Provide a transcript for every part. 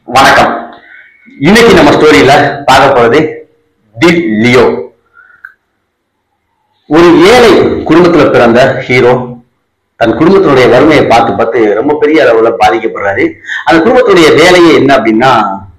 வணக்கம் இன்னைக்கு நம்ம ஸ்டோரியில பார்க்க போறது டி லியோ ஒரு ஏழை குடும்பத்துல பிறந்த ஹீரோ தன் குடும்பத்தினுடைய வறுமையை பார்த்து பார்த்து ரொம்ப பெரிய அளவுல பாதிக்கப்படுறாரு அந்த குடும்பத்துடைய வேலையே என்ன அப்படின்னா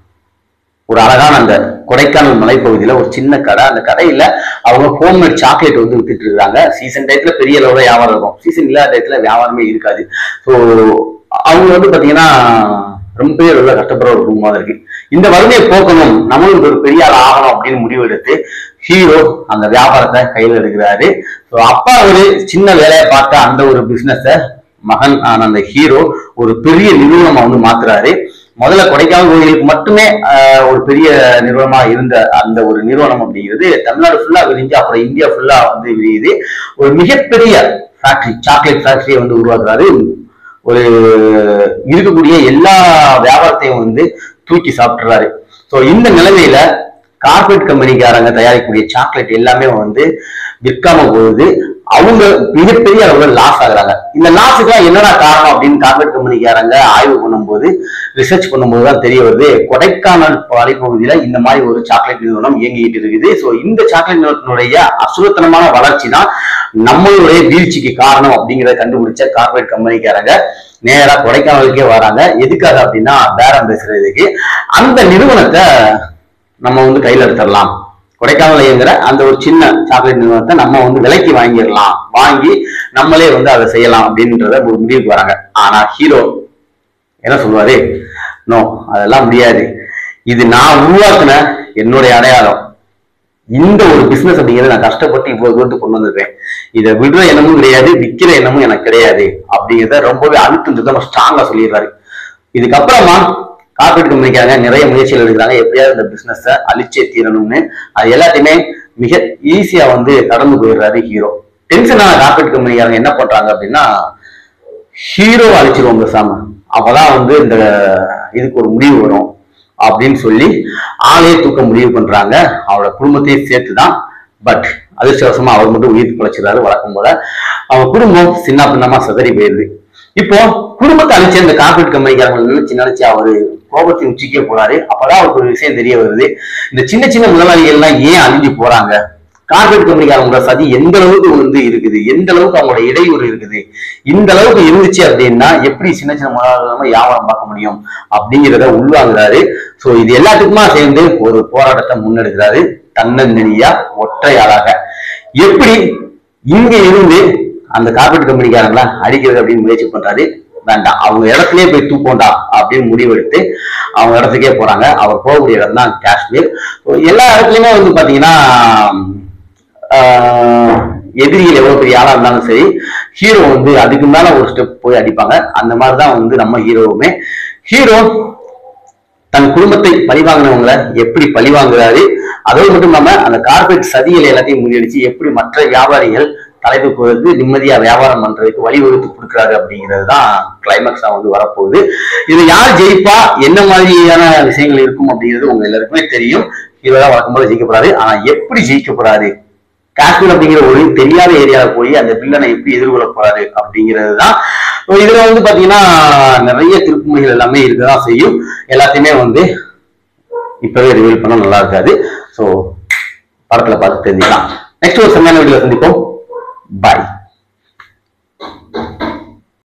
ஒரு அழகான அந்த கொடைக்கானல் மலைப்பகுதியில ஒரு சின்ன கடை அந்த கடையில அவங்க ஹோம்மேட் சாக்லேட் வந்து வித்துட்டு இருக்காங்க சீசன் டயத்துல பெரிய அளவுல வியாபாரம் இருக்கும் சீசன் இல்லாத டயத்துல வியாபாரமே இருக்காது ஸோ அவங்க வந்து பாத்தீங்கன்னா ரொம்ப பேர் உள்ள கஷ்டப்படுற ஒரு குடும்பமா இருக்கு இந்த வறுமையை போக்கணும் நம்மளும் ஒரு பெரிய ஆள் ஆகணும் அப்படின்னு முடிவு எடுத்து ஹீரோ அந்த வியாபாரத்தை கையில் எடுக்கிறாரு ஸோ அப்பா ஒரு சின்ன வேலையை பார்த்த அந்த ஒரு பிசினஸ மகன் ஆன அந்த ஹீரோ ஒரு பெரிய நிறுவனமா வந்து மாத்துறாரு முதல்ல கொடைக்கானல் கோயிலுக்கு மட்டுமே ஆஹ், ஒரு பெரிய நிறுவனமா இருந்த அந்த ஒரு நிறுவனம் அப்படிங்கிறது தமிழ்நாடு ஃபுல்லா விரிஞ்சு அப்புறம் இந்தியா ஃபுல்லா வந்து விரியுது ஒரு மிகப்பெரிய ஃபேக்டரி சாக்லேட் ஃபேக்டரியை வந்து உருவாக்குறாரு ஒரு இருக்கக்கூடிய எல்லா வியாபாரத்தையும் வந்து தூக்கி சாப்பிட்டுறாரு ஸோ இந்த நிலைமையில கார்பரேட் கம்பெனிக்காரங்க தயாரிக்கக்கூடிய சாக்லேட் எல்லாமே வந்து விற்காம போகுது அவங்க மிகப்பெரிய அளவுல லாஸ் ஆகுறாங்க இந்த லாஸுக்குலாம் என்னடா காரணம் அப்படின்னு கார்பரேட் கம்பெனிக்காரங்க ஆய்வு பண்ணும்போது ரிசர்ச் பண்ணும்போது தான் தெரிய வருது கொடைக்கானல் வலைப்பகுதியில இந்த மாதிரி ஒரு சாக்லேட் நிறுவனம் இயங்கிட்டு இருக்குது ஸோ இந்த சாக்லேட் நிறுவனத்தினுடைய அசுரத்தனமான வளர்ச்சி தான் நம்மளுடைய வீழ்ச்சிக்கு காரணம் அப்படிங்கிறத கண்டுபிடிச்ச கார்பரேட் கம்பெனிக்காரங்க நேரா கொடைக்கானலுக்கே வராங்க எதுக்காக அப்படின்னா பேரம் பேசுறதுக்கு அந்த நிறுவனத்தை நம்ம வந்து கையில எடுத்துடலாம் கொடைக்கானல் இயங்குற அந்த ஒரு சின்ன சாக்லேட் நிறுவனத்தை நம்ம வந்து விலைக்கு வாங்கிடலாம் வாங்கி நம்மளே வந்து அதை செய்யலாம் அப்படின்றத ஒரு முடிவுக்கு வராங்க ஆனா ஹீரோ என்ன சொல்லுவாரு நோ அதெல்லாம் முடியாது இது நான் உருவாக்குன என்னுடைய அடையாளம் இந்த ஒரு பிசினஸ் அப்படிங்கிறத நான் கஷ்டப்பட்டு இவ்வளவு தூரத்துக்கு கொண்டு வந்திருக்கேன் இதை விடுற எண்ணமும் கிடையாது விற்கிற எண்ணமும் எனக்கு கிடையாது அப்படிங்கிறத ரொம்பவே அழுத்தம் திருத்தமா ஸ்ட்ராங்கா சொல்லிடுறாரு இதுக்கப்புறமா கார்பரேட் கம்பெனிக்காரங்க நிறைய முயற்சிகள் எடுக்கிறாங்க எப்படியாவது இந்த பிசினஸ அழிச்சே தீரணும்னு அது எல்லாத்தையுமே மிக ஈஸியா வந்து கடந்து போயிடுறாரு ஹீரோ டென்ஷனான கார்பரேட் கம்பெனிக்காரங்க என்ன பண்றாங்க அப்படின்னா ஹீரோ அழிச்சிருவோம் பேசாம அப்பதான் வந்து இந்த இதுக்கு ஒரு முடிவு வரும் அப்படின்னு சொல்லி ஆளையே தூக்க முடிவு பண்றாங்க அவரோட குடும்பத்தையும் சேர்த்து தான் பட் அதிர்ஷ்டவசமா அவர் மட்டும் உயிர் குலைச்சிடுறாரு வழக்கம் போல அவங்க குடும்பம் சின்ன பின்னமா சிதறி போயிருது இப்போ குடும்பத்தை அழிச்ச இந்த கார்பரேட் கம்பெனிக்காரங்க நினைச்சு நினைச்சு அவரு கோபத்தின் உச்சிக்கே போறாரு அப்பதான் அவருக்கு ஒரு விஷயம் தெரிய வருது இந்த சின்ன சின்ன முதலாளிகள் எல்லாம் ஏன் அழிஞ்சு போறாங்க கார்பரேட் கம்பெனிக்காரங்களோட சதி எந்த அளவுக்கு வந்து இருக்குது எந்த அளவுக்கு அவங்களோட இடையூறு இருக்குது இந்த அளவுக்கு இருந்துச்சு அப்படின்னா எப்படி சின்ன சின்ன முதலாளிகள் வியாபாரம் பார்க்க முடியும் அப்படிங்கிறத உள்வாங்குறாரு சோ இது எல்லாத்துக்குமா சேர்ந்து ஒரு போராட்டத்தை முன்னெடுக்கிறாரு தன்னந்தனியா ஒற்றையாளாக எப்படி இங்க இருந்து அந்த கார்பரேட் கம்பெனிக்காரங்கள அடிக்கிறது அப்படின்னு முயற்சி பண்றாரு வேண்டாம் அவங்க இடத்துலயே போய் தூக்கோண்டா அப்படின்னு முடிவெடுத்து அவங்க இடத்துக்கே போறாங்க அவர் போகக்கூடிய இடம் தான் காஷ்மீர் So, எல்லா இடத்துலயுமே வந்து பாத்தீங்கன்னா ஆஹ், எதிரிகள் எவ்வளவு பெரிய ஆளா இருந்தாலும் சரி ஹீரோ வந்து அதுக்கு மேல ஒரு ஸ்டெப் போய் அடிப்பாங்க அந்த மாதிரிதான் வந்து நம்ம ஹீரோவுமே ஹீரோ தன் குடும்பத்தை பழிவாங்கினவங்களை எப்படி பழிவாங்குறாரு அதோடு மட்டும் இல்லாம அந்த கார்பரேட் சதிகள் எல்லாத்தையும் முறியடிச்சு எப்படி மற்ற வியாபாரிகள் தலைப்புக்கு நிம்மதியா வியாபாரம் பண்றதுக்கு வழிவகுத்து கொடுக்குறாரு அப்படிங்கிறது தான் கிளைமேக்ஸா வந்து வரப்போகுது இது யார் ஜெயிப்பா என்ன மாதிரியான விஷயங்கள் இருக்கும் அப்படிங்கிறது உங்க எல்லாருக்குமே தெரியும் ஹீரோ தான் வழக்கம் போல ஜெயிக்க போறாரு ஆனா எப்படி ஜெயிக்க போறாரு காஷ்மீர் அப்படிங்கிற ஒரு தெரியாத ஏரியாவில் போய் அந்த வில்லனை எப்படி எதிர்கொள்ள போறாரு அப்படிங்கிறது தான் So, இதுல வந்து பாத்தீங்கன்னா நிறைய திருப்புமைகள் எல்லாமே இருக்கதான் செய்யும் எல்லாத்தையுமே வந்து இப்பவே ரிவீல் பண்ண நல்லா இருக்காது ஸோ படத்துல பார்த்து தெரிஞ்சுக்கலாம் நெக்ஸ்ட் ஒரு செம்மையான வீடியோ சந்திப்போம் பாய்